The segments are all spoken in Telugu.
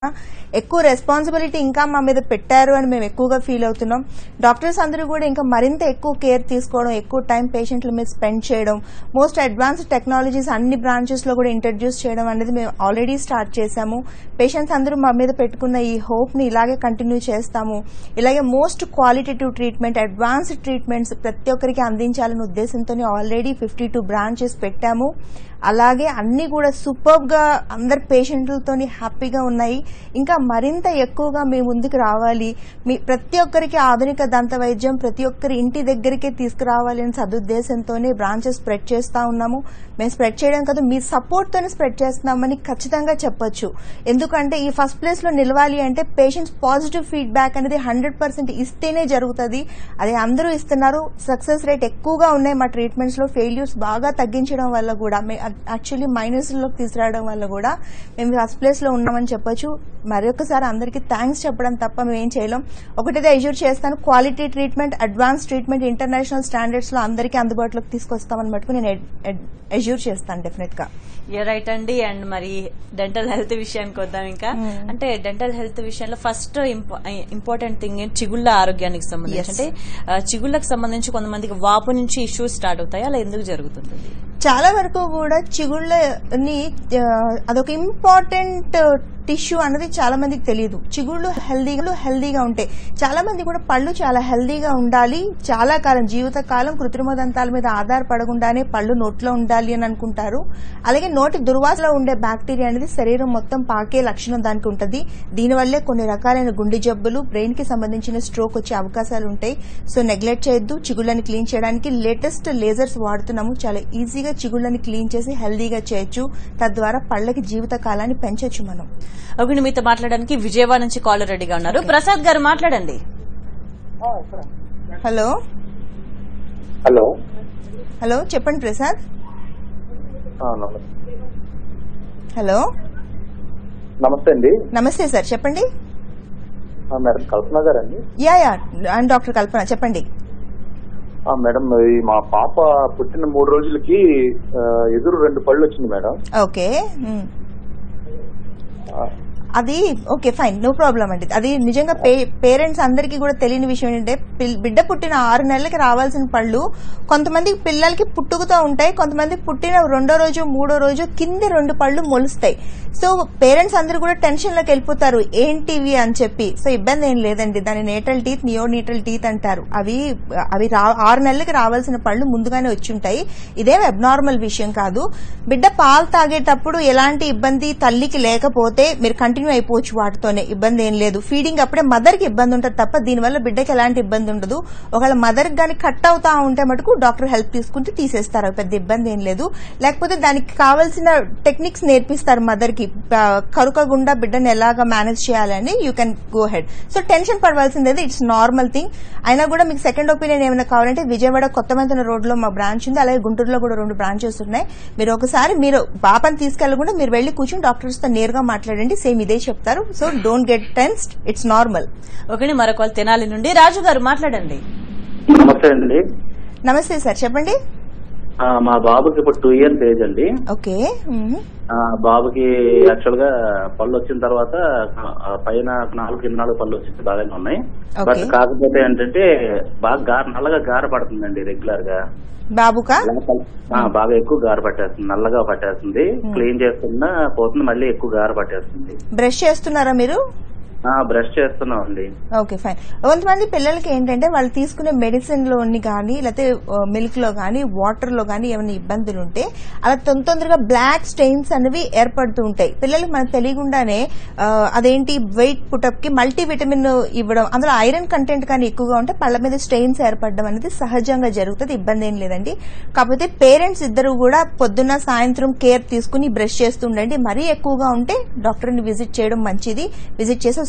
ఎక్కువ రెస్పాన్సిబిలిటీ ఇంకా మా మీద పెట్టారు అని మేము ఎక్కువగా ఫీల్ అవుతున్నాం డాక్టర్స్ అందరూ కూడా ఇంకా మరింత ఎక్కువ కేర్ తీసుకోవడం ఎక్కువ టైం పేషెంట్ల మీద స్పెండ్ చేయడం మోస్ట్ అడ్వాన్స్డ్ టెక్నాలజీస్ అన్ని బ్రాంచెస్ లో కూడా ఇంట్రడ్యూస్ చేయడం అనేది మేము ఆల్రెడీ స్టార్ట్ చేశాము పేషెంట్స్ అందరూ మా మీద పెట్టుకున్న ఈ హోప్ ని ఇలాగే కంటిన్యూ చేస్తాము ఇలాగే most qualitative treatment advanced treatments ప్రతి ఒక్కరికి అందించాలనే ఉద్దేశంతో ఆల్రెడీ ఫిఫ్టీ టూ బ్రాంచెస్ పెట్టాము అలాగే అన్ని కూడా సూపర్ గా అందరు పేషెంట్లతోని హ్యాపీగా ఉన్నాయి ఇంకా మరింత ఎక్కువగా మీ ముందుకు రావాలి మీ ప్రతి ఒక్కరికి ఆధునిక దంత వైద్యం ప్రతి ఒక్కరి ఇంటి దగ్గరికే తీసుకురావాలి అనే సదుద్దేశంతోనే బ్రాంచెస్ స్ప్రెడ్ చేస్తా ఉన్నాము మేము స్ప్రెడ్ చేయడం కాదు మీ సపోర్ట్ తోనే స్ప్రెడ్ చేస్తున్నామని ఖచ్చితంగా చెప్పొచ్చు ఎందుకంటే ఈ ఫస్ట్ ప్లేస్ లో నిలవాలి అంటే పేషెంట్స్ పాజిటివ్ ఫీడ్బ్యాక్ అనేది హండ్రెడ్ పర్సెంట్ ఇస్తేనే జరుగుతుంది అది అందరూ ఇస్తున్నారు సక్సెస్ రేట్ ఎక్కువగా ఉన్నాయి మా ట్రీట్మెంట్స్ లో ఫెయిల్యూర్స్ బాగా తగ్గించడం వల్ల కూడా యాక్చువల్లీ మైనస్ లోకి తీసుకురావడం వల్ల కూడా మేము ఫస్ట్ ప్లేస్ లో ఉన్నామని చెప్పొచ్చు మరొకసారి అందరికీ థ్యాంక్స్ చెప్పడం తప్ప మేము ఏం చేయలేం ఒకటిదే ఎజ్యూర్ చేస్తాను quality treatment advance treatment international standards లో అందరికీ అందుబాటులోకి తీసుకొస్తామని మటుకు నేను ఎజ్యూర్ చేస్తాను డెఫినెట్ గా రైట్ అండి అండ్ మరి డెంటల్ హెల్త్ విషయానికి వద్దాం ఇంకా అంటే డెంటల్ హెల్త్ విషయంలో ఫస్ట్ ఇంపార్టెంట్ థింగ్ చిగుళ్ళ ఆరోగ్యానికి సంబంధించి Yes. అంటే ఆ, చిగుళ్ళకి సంబంధించి కొంతమందికి వాపు నుంచి ఇష్యూస్ స్టార్ట్ అవుతాయి అలా ఎందుకు జరుగుతుంది చాలా వరకు కూడా చిగుళ్ళని ఆ, అదొక ఇంపార్టెంట్ టిష్యూ అన్నది చాలా మందికి తెలియదు చిగుళ్ళు హెల్దీగా హెల్దీగా ఉంటాయి చాలా మంది కూడా పళ్ళు చాలా హెల్దీగా ఉండాలి చాలా కాలం జీవిత కాలం కృత్రిమ దంతాల మీద ఆధారపడకుండానే పళ్ళు నోట్లో ఉండాలి అని అనుకుంటారు అలాగే నోటి దుర్వాసలో ఉండే బ్యాక్టీరియా అనేది శరీరం మొత్తం పాకే లక్షణం దానికి ఉంటుంది దీనివల్లే కొన్ని రకాలైన గుండె జబ్బులు బ్రెయిన్ కి సంబంధించిన స్ట్రోక్ వచ్చే అవకాశాలు ఉంటాయి సో నెగ్లెక్ట్ చేయొద్దు చిగుళ్ళని క్లీన్ చేయడానికి లేటెస్ట్ లేజర్స్ వాడుతున్నాము చాలా ఈజీగా చిగుళ్ళని క్లీన్ చేసి హెల్దీగా చేయొచ్చు తద్వారా పళ్ళకి జీవిత కాలాన్ని పెంచొచ్చు మనం ఒకటి మీతో మాట్లాడడానికి విజయవాడ నుంచి కాలర్ రెడీగా ఉన్నారు ప్రసాద్ గారు మాట్లాడండి హలో హలో హలో చెప్పండి ప్రసాద్ ఆ, నమస్తే హలో నమస్తే అండి నమస్తే సార్ చెప్పండి ఆ, మేడం కల్పన గారండి yeah yeah and doctor Kalpana చెప్పండి ఆ, మేడం ఈ మా పాప పుట్టిన మూడు రోజులకి ఆ, ఎదురు రెండు పళ్ళు వచ్చింది మేడం ఓకే మ్. ఆ, అది ఓకే ఫైన్ నో ప్రాబ్లం అండి అది నిజంగా పేరెంట్స్ అందరికీ కూడా తెలియని విషయం ఏంటంటే పిల్- బిడ్డ పుట్టిన ఆరు నెలలకి రావాల్సిన పళ్ళు కొంతమంది పిల్లలకి పుట్టుకతో ఉంటాయి కొంతమంది పుట్టిన రెండో రోజు మూడో రోజు కింది రెండు పళ్ళు మొలుస్తాయి సో పేరెంట్స్ అందరూ కూడా టెన్షన్ లోకి వెళ్ళిపోతారు ఏంటివి అని చెప్పి సో ఇబ్బంది ఏం లేదండి దాని natal teeth neonatal teeth అంటారు అవి అవి రా- ఆరు నెలలకి రావాల్సిన పళ్ళు ముందుగానే వచ్చి ఉంటాయి ఇదేం అబ్నార్మల్ విషయం కాదు బిడ్డ పాలు తాగేటప్పుడు ఎలాంటి ఇబ్బంది తల్లికి లేకపోతే మీరు కంటిన్యూ అయిపోవచ్చు వాటితోనే ఇబ్బంది ఏం లేదు ఫీడింగ్ అప్పుడే మదర్ కి ఇబ్బంది ఉంటుంది తప్ప దీనివల్ల బిడ్డకి ఎలాంటి ఇబ్బంది ఉండదు ఒకవేళ మదర్ గాని కట్ అవుతా ఉంటే మటుకు డాక్టర్ హెల్ప్ తీసుకుంటే తీసేస్తారు అవి పెద్ద ఇబ్బంది ఏం లేదు లేకపోతే దానికి కావాల్సిన టెక్నిక్స్ నేర్పిస్తారు మదర్ కి ఆ, కరుకగుండా బిడ్డను ఎలాగా మేనేజ్ చేయాలని you can go head so tension పడవలసింది ఇట్స్ నార్మల్ థింగ్ అయినా కూడా మీకు సెకండ్ ఒపీనియన్ ఏమైనా కావాలంటే విజయవాడ కొత్త మెంతన రోడ్ లో మా బ్రాంచ్ ఉంది అలాగే గుంటూరులో కూడా రెండు బ్రాంచెస్ ఉన్నాయి మీరు ఒకసారి మీరు పాపని తీసుకెళ్లకుండా మీరు వెళ్లి కూర్చొని డాక్టర్స్ తో నేరుగా మాట్లాడండి సేమ్ ఇదే చెప్తారు so don't get tensed it's normal ఒకటి మరొక వాళ్ళు తెనాలి నుండి రాజు గారు మాట్లాడండి నమస్తే అండి నమస్తే సార్ చెప్పండి ఆ, మా బాబుకి ఇప్పుడు టూ ఇయర్స్ ఏజ్ అండి ఓకే ఆ, బాబుకి యాక్చువల్ గా పళ్ళు వచ్చిన తర్వాత ఆ, పైన నాలుగు కింద నాలుగు పళ్ళు వచ్చి బాగానే ఉన్నాయి Okay. బట్ కాకపోతే ఏంటంటే బాగా గార నల్లగా గార పడుతుందండి రెగ్యులర్ గా బాబుకా ఆ, బాగా ఎక్కువ గార పట్టేస్తుంది నల్లగా పట్టేస్తుంది క్లీన్ చేస్తున్నా పోతుంది మళ్ళీ ఎక్కువ గార పట్టేస్తుంది బ్రష్ చేస్తున్నారా మీరు ఆ బ్రష్ చేస్తున్నాం అండి ఓకే ఫైన్ కొంతమంది పిల్లలకి ఏంటంటే వాళ్ళు తీసుకునే మెడిసిన్ లోని కానీ లేకపోతే మిల్క్ లో కానీ వాటర్ లో కానీ ఏమైనా ఇబ్బందులు ఉంటే అలా తొందర తొందరగా బ్లాక్ స్టెయిన్స్ అనేవి ఏర్పడుతూ ఉంటాయి పిల్లలకి మనకు తెలియకుండానే ఆ, అదేంటి వెయిట్ పుటప్ కి మల్టీ విటమిన్ ఇవ్వడం అందులో ఐరన్ కంటెంట్ కానీ ఎక్కువగా ఉంటే పళ్ళ మీద స్టెయిన్స్ ఏర్పడడం అనేది సహజంగా జరుగుతుంది ఇబ్బంది ఏం లేదండి కాకపోతే పేరెంట్స్ ఇద్దరు కూడా పొద్దున్న సాయంత్రం కేర్ తీసుకుని బ్రష్ చేస్తుండండి మరీ ఎక్కువగా ఉంటే డాక్టర్ని విజిట్ చేయడం మంచిది విజిట్ చేసి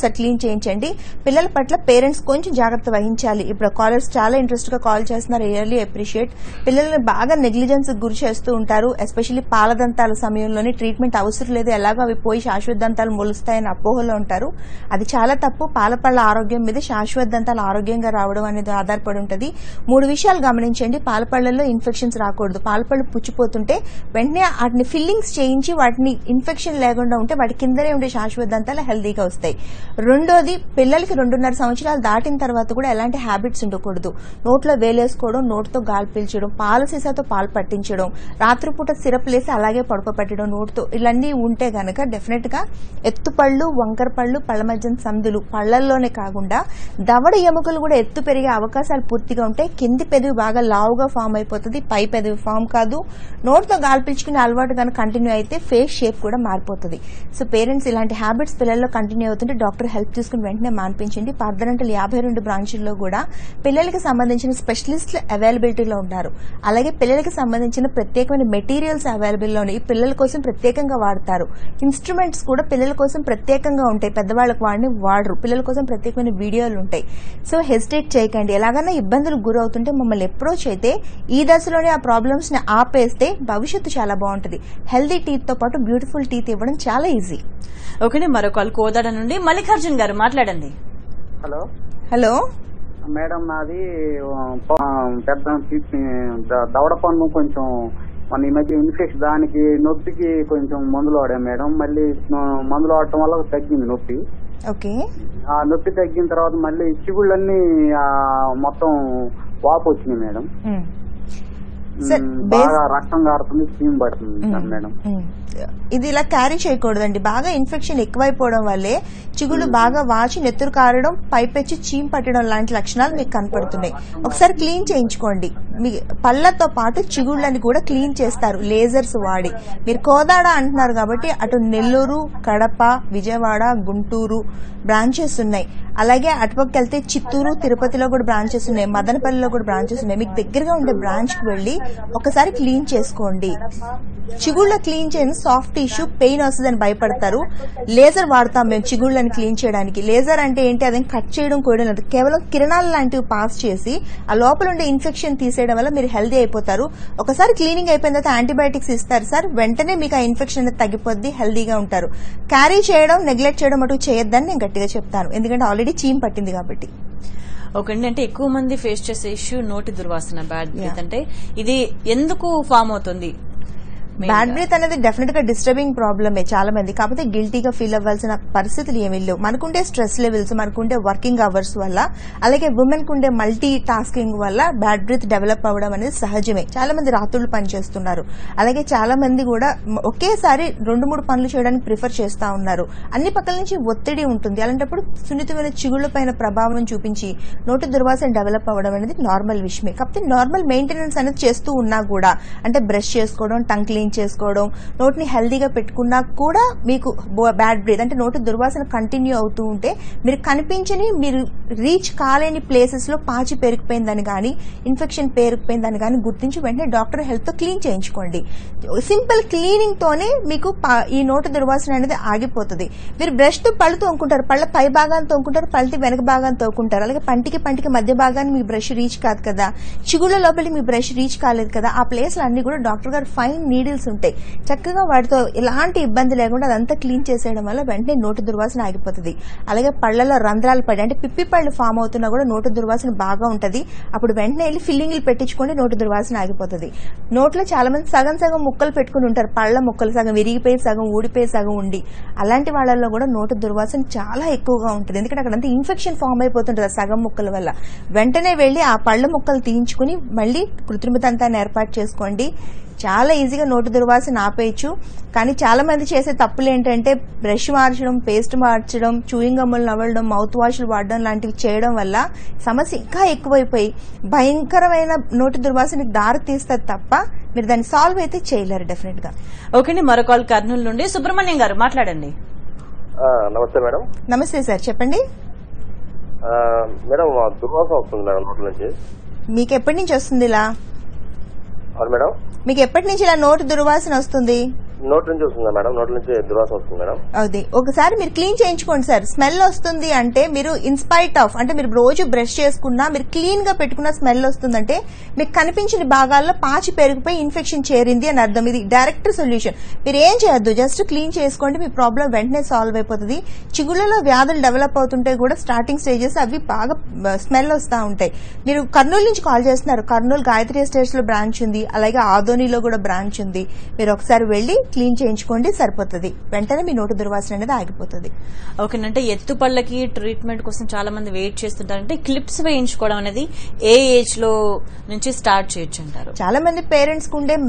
ఒకసారి క్లీన్ చేయించండి పిల్లల పట్ల పేరెంట్స్ కొంచెం జాగ్రత్త వహించాలి ఇప్పుడు కాలర్స్ చాలా ఇంట్రెస్ట్ గా కాల్ చేస్తున్నారు రియల్లీ అప్రిషియేట్ పిల్లల్ని బాగా నెగ్లిజెన్స్ గురి చేస్తూ ఉంటారు ఎస్పెషల్లీ పాలదంతాల సమయంలోనే ట్రీట్మెంట్ అవసరం లేదు ఎలాగో అవి పోయి శాశ్వత దంతాలు మొలుస్తాయని అపోహలో ఉంటారు అది చాలా తప్పు పాలపళ్ళ ఆరోగ్యం మీద శాశ్వత దంతాలు ఆరోగ్యంగా రావడం అనేది ఆధారపడి ఉంటుంది మూడు విషయాలు గమనించండి పాలపళ్ళల్లో ఇన్ఫెక్షన్స్ రాకూడదు పాలపళ్ళు పుచ్చిపోతుంటే వెంటనే వాటిని ఫిల్లింగ్స్ చేయించి వాటిని ఇన్ఫెక్షన్ లేకుండా ఉంటే వాటి కిందనే ఉండే శాశ్వత దంతాలు హెల్దీగా వస్తాయి రెండోది పిల్లలకి రెండున్నర సంవత్సరాలు దాటిన తర్వాత కూడా ఎలాంటి హ్యాబిట్స్ ఉండకూడదు నోట్లో వేలేసుకోవడం నోటితో గాలి పీల్చడం పాల సీసాతో పాలు పట్టించడం రాత్రిపూట సిరప్ లేసి అలాగే పడుకోబెట్టడం నోటితో ఇవన్నీ ఉంటే గనక డెఫినెట్ గా ఎత్తుపళ్ళు వంకర పళ్ళు పళ్ళ మధ్య సందులు పళ్ళల్లోనే కాకుండా దవడ ఎముకలు కూడా ఎత్తు పెరిగే అవకాశాలు పూర్తిగా ఉంటాయి కింది పెదవి బాగా లావుగా ఫామ్ అయిపోతుంది పై పెదవి ఫామ్ కాదు నోటితో గాలి పీల్చుకునే అలవాటు కనుక కంటిన్యూ అయితే ఫేస్ షేప్ కూడా మారిపోతుంది సో పేరెంట్స్ ఇలాంటి హ్యాబిట్స్ పిల్లల్లో కంటిన్యూ అవుతుంటే డాక్టర్ హెల్ప్ తీసుకుని వెంటనే మాన్పించండి పర్దనంటలు యాభై రెండు బ్రాంచుల్లో కూడా పిల్లలకి సంబంధించిన స్పెషలిస్టులు అవైలబిలిటీలో ఉన్నారు అలాగే పిల్లలకి సంబంధించిన ప్రత్యేకమైన మెటీరియల్స్ అవైలబుల్లో ఉన్నాయి ఈ పిల్లల కోసం ప్రత్యేకంగా వాడతారు ఇన్స్ట్రుమెంట్స్ కూడా పిల్లల కోసం ప్రత్యేకంగా ఉంటాయి పెద్దవాళ్ళకి వాడిని వాడరు పిల్లల కోసం ప్రత్యేకమైన వీడియోలు ఉంటాయి సో హెసిటేట్ చేయకండి ఎలాగైనా ఇబ్బందులు గురవుతుంటే మమ్మల్ని అప్రోచ్ అయితే ఈ దశలోనే ఆ ప్రాబ్లమ్స్ ని ఆపేస్తే భవిష్యత్తు చాలా బాగుంటుంది హెల్దీ టీత్ తో పాటు బ్యూటిఫుల్ టీత్ ఇవ్వడం చాలా ఈజీ ఓకే మరో కాల్ కోదాడ నుండి మల్లికార్జున్ గారు మాట్లాడండి హలో హలో మేడం నాది ఆ, ప- పెద్ద కిడ్నీ ద- దవడ పన్ను కొంచెం మన ఈ మధ్య ఇన్ఫెక్షన్ దానికి నొప్పికి కొంచెం మందులు వాడాం మేడం మళ్ళీ ఆ, మందులు వాడటం వల్ల తగ్గింది నొప్పి ఓకే ఆ నొప్పి తగ్గిన తర్వాత మళ్ళీ చిగుళ్ళన్నీ ఆ, మొత్తం వాపు వచ్చినాయి మేడం మ్. సార్, మ్, బేస్- బాగా రక్తం కారుతుంది చీమ్ పడుతుంది సార్ మేడం మ్మ్. ఇది ఇలా క్యారీ చేయకూడదండి బాగా ఇన్ఫెక్షన్ ఎక్కువైపోవడం వల్లే చిగుళ్ళు బాగా వాచి నెత్తురు కారడం పైపెచ్చి చీమ్ పట్టడం లాంటి లక్షణాలు మీకు కనపడుతున్నాయి ఒకసారి క్లీన్ చేయించుకోండి మీ పళ్ళతో పాటు చిగుళ్ళని కూడా క్లీన్ చేస్తారు లేజర్స్ వాడి మీరు కోదాడ అంటున్నారు కాబట్టి అటు నెల్లూరు కడప విజయవాడ గుంటూరు బ్రాంచెస్ ఉన్నాయి అలాగే అటుపక్క వెళ్తే చిత్తూరు తిరుపతిలో కూడా బ్రాంచెస్ ఉన్నాయి మదనపల్లిలో కూడా బ్రాంచెస్ ఉన్నాయి మీకు దగ్గరగా ఉండే బ్రాంచ్ కి వెళ్ళి ఒకసారి క్లీన్ చేసుకోండి చిగుళ్ళ క్లీన్ చేయని సాఫ్ట్ టిష్యూ పెయిన్ వస్తుందని భయపడతారు లేజర్ వాడతాం మేము చిగుళ్ళని క్లీన్ చేయడానికి లేజర్ అంటే ఏంటి అదేం కట్ చేయడం కోయడం లేదు కేవలం కిరణాలు లాంటివి పాస్ చేసి ఆ లోపల ఉండే ఇన్ఫెక్షన్ తీసేయడం వల్ల మీరు హెల్దీ అయిపోతారు ఒకసారి క్లీనింగ్ అయిపోయిన తర్వాత యాంటీబయాటిక్స్ ఇస్తారు సార్ వెంటనే మీకు ఆ ఇన్ఫెక్షన్ అనేది తగ్గిపోద్ది హెల్దీగా ఉంటారు క్యారీ చేయడం నెగ్లెక్ట్ చేయడం అటు చేయొద్దని నేను గట్టిగా చెప్తాను ఎందుకంటే ఆల్రెడీ చీమ్ పట్టింది కాబట్టి ఓకే అండి అంటే ఎక్కువ మంది ఫేస్ చేసే ఇష్యూ నోటి దుర్వాసన బ్యాడ్ బ్రీత్ Yeah. అంటే ఇది ఎందుకు ఫామ్ అవుతుంది బ్యాడ్ బ్రీత్ అనేది డెఫినెట్ గా డిస్టర్బింగ్ ప్రాబ్లమే చాలా మంది కాకపోతే గిల్టీగా ఫీల్ అవ్వాల్సిన పరిస్థితులు ఏమీ లేవు మనకుండే స్ట్రెస్ లెవెల్స్ మనకుండే వర్కింగ్ అవర్స్ వల్ల అలాగే ఉమెన్ కుండే మల్టీ టాస్కింగ్ వల్ల బ్యాడ్ బ్రీత్ డెవలప్ అవ్వడం అనేది సహజమే చాలా మంది రాత్రులు పనిచేస్తున్నారు అలాగే చాలా మంది కూడా మ- ఒకేసారి రెండు మూడు పనులు చేయడానికి ప్రిఫర్ చేస్తా ఉన్నారు అన్ని పక్కల నుంచి ఒత్తిడి ఉంటుంది అలాంటప్పుడు సున్నితమైన చిగుళ్ళ పైన ప్రభావం చూపించి నోటి దుర్వాసన డెవలప్ అవ్వడం అనేది నార్మల్ విషయమే కాకపోతే నార్మల్ మెయింటెనెన్స్ అనేది చేస్తూ ఉన్నా కూడా అంటే బ్రష్ చేసుకోవడం టంగ్ క్లీన్ చేసుకోవడం నోటిని హెల్దీగా పెట్టుకున్నా కూడా మీకు బ్యాడ్ బ్రీత్ అంటే నోటి దుర్వాసన కంటిన్యూ అవుతూ ఉంటే మీరు కనిపించని మీరు రీచ్ కాలేని ప్లేసెస్ లో పాచి పెరిగిపోయిందని కానీ ఇన్ఫెక్షన్ పేరుకుపోయిందని కానీ గుర్తించి వెంటనే డాక్టర్ హెల్త్ తో క్లీన్ చేయించుకోండి సింపుల్ క్లీనింగ్ తోనే మీకు పా- ఈ నోటి దుర్వాసన అనేది ఆగిపోతుంది మీరు బ్రష్ తో పళ్ళు తోముకుంటారు పళ్ళ పై భాగాన్ని తోముకుంటారు పళ్ళకి వెనక భాగాన్ని తోముకుంటారు అలాగే పంటికి పంటికి మధ్య భాగాన్ని మీ బ్రష్ రీచ్ కాదు కదా చిగుళ్ళ లోపలికి మీ బ్రష్ రీచ్ కాలేదు కదా ఆ ప్లేస్ అన్ని కూడా డాక్టర్ గారు ఫైన్ నీడిల్స్ ఉంటాయి చక్కగా వాటితో ఎలాంటి ఇబ్బంది లేకుండా అదంతా క్లీన్ చేసేయడం వల్ల వెంటనే నోటి దుర్వాసన ఆగిపోతుంది అలాగే పళ్ళలో రంధ్రాలు పడి అంటే పిప్పి పళ్ళు ఫామ్ అవుతున్నా కూడా నోటి దుర్వాసన బాగా ఉంటది అప్పుడు వెంటనే వెళ్ళి ఫిల్లింగ్లు పెట్టించుకొని నోటి దుర్వాసన ఆగిపోతుంది నోట్లో చాలా మంది సగం సగం ముక్కలు పెట్టుకుని ఉంటారు పళ్ళ ముక్కలు సగం విరిగిపోయి సగం ఊడిపోయి సగం ఉండి అలాంటి వాళ్ళల్లో కూడా నోటి దుర్వాసన చాలా ఎక్కువగా ఉంటుంది ఎందుకంటే అక్కడంతా ఇన్ఫెక్షన్ ఫామ్ అయిపోతుంటుంది ఆ సగం ముక్కల వల్ల వెంటనే వెళ్ళి ఆ పళ్ళ ముక్కలు తీయించుకుని మళ్ళీ కృత్రిమ దంతాన్ని ఏర్పాటు చేసుకోండి చాలా ఈజీగా నోటి దుర్వాసన ఆపేయచ్చు కానీ చాలా మంది చేసే తప్పులు ఏంటంటే బ్రష్ మార్చడం పేస్ట్ మార్చడం చూయింగ్ గమ్ములు నవ్వడం మౌత్ వాష్లు వాడడం లాంటివి చేయడం వల్ల సమస్య ఇంకా ఎక్కువైపోయి భయంకరమైన నోటి దుర్వాసనకి దారి తీస్తుంది తప్ప మీరు దాన్ని సాల్వ్ అయితే చేయలేరు డెఫినెట్ గా ఓకే అండి మరో కాల్ కర్నూలు నుండి సుబ్రహ్మణ్యం గారు మాట్లాడండి ఆ, నమస్తే మేడం నమస్తే సార్ చెప్పండి ఆ, మేడం ఆ దుర్వాసన వస్తుంది మేడం నోట్ల నుంచి మీకు ఎప్పటి నుంచి వస్తుంది ఇలా అవును మేడం మీకు ఎప్పటి నుంచి ఇలా నోటి దుర్వాసన వస్తుంది నోటి నుంచి వస్తుందా మేడం నోటి నుంచి దుర్వాసన వస్తుంది మేడం అది ఒకసారి మీరు క్లీన్ చేయించుకోండి సార్ స్మెల్ వస్తుంది అంటే మీరు ఇన్స్పైట్ ఆఫ్ అంటే మీరు రోజు బ్రష్ చేసుకున్నా మీరు క్లీన్ గా పెట్టుకున్న స్మెల్ వస్తుందంటే మీకు కనిపించిన భాగాల్లో పాచి పెరిగిపోయి ఇన్ఫెక్షన్ చేరింది అని అర్థం ఇది డైరెక్ట్ సొల్యూషన్ మీరు ఏం చేయొద్దు జస్ట్ క్లీన్ చేసుకోండి మీ ప్రాబ్లం వెంటనే సాల్వ్ అయిపోతుంది చిగుళ్ళలో వ్యాధులు డెవలప్ అవుతుంటే కూడా స్టార్టింగ్ స్టేజెస్ అవి బాగా స్మెల్ వస్తూ ఉంటాయి మీరు కర్నూలు నుంచి కాల్ చేస్తున్నారు కర్నూలు గాయత్రి ఎస్టేట్స్ లో బ్రాంచ్ ఉంది అలాగే ఆదోనిలో కూడా బ్రాంచ్ ఉంది మీరు ఒకసారి వెళ్ళి క్లీన్ చేయించుకోండి సరిపోతుంది వెంటనే మీ నోటి దుర్వాసన అనేది ఆగిపోతుంది ఓకేనంటే ఎత్తు పళ్ళకి ట్రీట్మెంట్ కోసం చాలా మంది వెయిట్ చేస్తుంటారంటే క్లిప్స్ వేయించుకోవడం అనేది ఏ ఏజ్ లో నుంచి స్టార్ట్ చేయొచ్చు అంటారు చాలా మంది పేరెంట్స్ కు ఉండే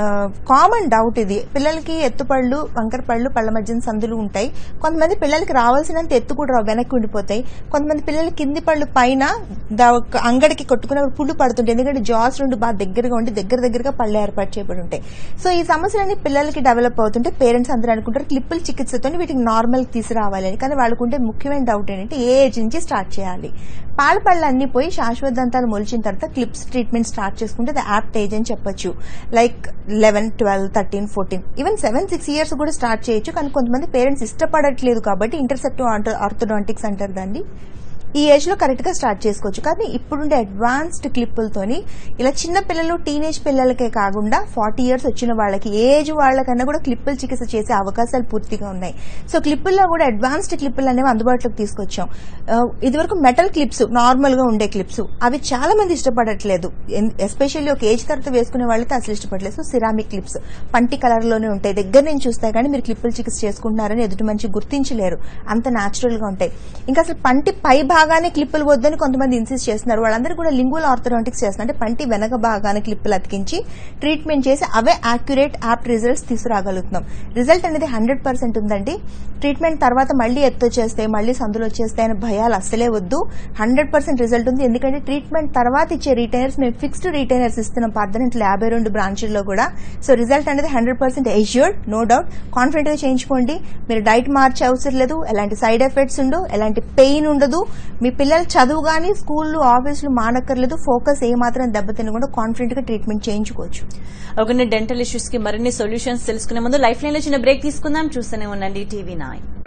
కామన్ డౌట్ ఇది పిల్లలకి ఎత్తుపళ్ళు వంకర పళ్ళు పళ్ళ మధ్యన సందులు ఉంటాయి కొంతమంది పిల్లలకి రావాల్సినంత ఎత్తు కూడా రావు, వెనక్కి ఉండిపోతాయి కొంతమంది పిల్లలు కింది పళ్ళు పైన దా- ఒక అంగడికి కొట్టుకునే పుళ్ళు పడుతుంటాయి ఎందుకంటే జాస్ రెండు బాగా దగ్గరగా ఉండి దగ్గర దగ్గరగా పళ్ళు ఏర్పాటు చేయబడి ఉంటాయి సో ఈ సమస్యలన్నీ పిల్లలకి డెవలప్ అవుతుంటే పేరెంట్స్ అందరూ అనుకుంటారు క్లిప్పుల చికిత్సతో వీటికి నార్మల్ తీసుకురావాలని కానీ వాళ్ళకు ఉండే ముఖ్యమైన డౌట్ ఏంటంటే ఏ ఏజ్ నుంచి స్టార్ట్ చేయాలి పాల పళ్ళు అన్ని పోయి శాశ్వత దంతాలు మొలిచిన తర్వాత క్లిప్స్ ట్రీట్మెంట్ స్టార్ట్ చేసుకుంటే అది యాప్ట్ ఏజ్ అని చెప్పొచ్చు like eleven twelve thirteen fourteen even seven six years కూడా స్టార్ట్ చేయొచ్చు కానీ కొంతమంది పేరెంట్స్ ఇష్టపడట్లేదు కాబట్టి ఇంటర్సెప్టివ్ ఆర్థోడాంటిక్స్ అంటారు దాన్ని ఈ ఏజ్ లో కరెక్ట్ గా స్టార్ట్ చేసుకోవచ్చు కానీ ఇప్పుడుండే అడ్వాన్స్డ్ క్లిప్పులతోని ఇలా చిన్న పిల్లలు టీనేజ్ పిల్లలకే కాకుండా ఫార్టీ ఇయర్స్ వచ్చిన వాళ్ళకి ఏ ఏజ్ వాళ్ళకన్నా కూడా క్లిప్పులు చికిత్స చేసే అవకాశాలు పూర్తిగా ఉన్నాయి సో క్లిప్పుల్లో కూడా అడ్వాన్స్డ్ క్లిప్పులు అనేవి అందుబాటులోకి తీసుకొచ్చాం ఆ, ఇదివరకు మెటల్ క్లిప్స్ నార్మల్ గా ఉండే క్లిప్స్ అవి చాలా మంది ఇష్టపడట్లేదు ఎస్పెషల్లీ ఒక ఏజ్ తర్వాత వేసుకునే వాళ్ళైతే అసలు ఇష్టపడలేదు సో సిరామిక్ క్లిప్స్ పంటి కలర్ లోనే ఉంటాయి దగ్గర నుంచి చూస్తే కానీ మీరు క్లిప్పులు చికిత్స చేసుకుంటున్నారని ఎదుటి మంచి గుర్తించలేరు అంత న్యాచురల్ గా ఉంటాయి ఇంకా అసలు పంటి పై భాగానే క్లిప్పులు వద్దని కొంతమంది ఇన్సిస్ట్ చేస్తున్నారు వాళ్ళందరూ కూడా లింగువల్ ఆర్థోడాంటిక్స్ చేస్తున్నారు అంటే పంటి వెనక భాగాన క్లిప్పులు అతికించి ట్రీట్మెంట్ చేసి అవే యాక్యురేట్ యాప్ రిజల్ట్స్ తీసుకురాగలుగుతున్నాం రిజల్ట్ అనేది హండ్రెడ్ పర్సెంట్ ఉందండి ట్రీట్మెంట్ తర్వాత మళ్ళీ ఎత్తు వచ్చేస్తే మళ్ళీ సందులు వచ్చేస్తాయి అనే భయాలు అస్సలే వద్దు హండ్రెడ్ పర్సెంట్ రిజల్ట్ ఉంది ఎందుకంటే ట్రీట్మెంట్ తర్వాత ఇచ్చే రిటైనర్స్ మేము ఫిక్స్డ్ రిటైనర్స్ ఇస్తున్నాం పద్దెనిమిది యాభై రెండు బ్రాంచుల్లో కూడా సో రిజల్ట్ అనేది hundred percent assured no doubt confident గా చేయించుకోండి మీరు డైట్ మార్చే అవసరం లేదు ఎలాంటి సైడ్ ఎఫెక్ట్స్ ఉండవు ఎలాంటి పెయిన్ ఉండదు మీ పిల్లలు చదువు కానీ స్కూళ్ళు ఆఫీసులు మానక్కర్లేదు ఫోకస్ ఏ మాత్రం దెబ్బతినకుండా కాన్ఫిడెంట్ గా ట్రీట్మెంట్ చేయించుకోవచ్చు ఒక డెంటల్ ఇష్యూస్ కి మరిన్ని సొల్యూషన్స్ తెలుసుకునే ముందు లైఫ్ లైన్ లో చిన్న బ్రేక్ తీసుకుందాం చూస్తూనే ఉండండి టీవీ నైన్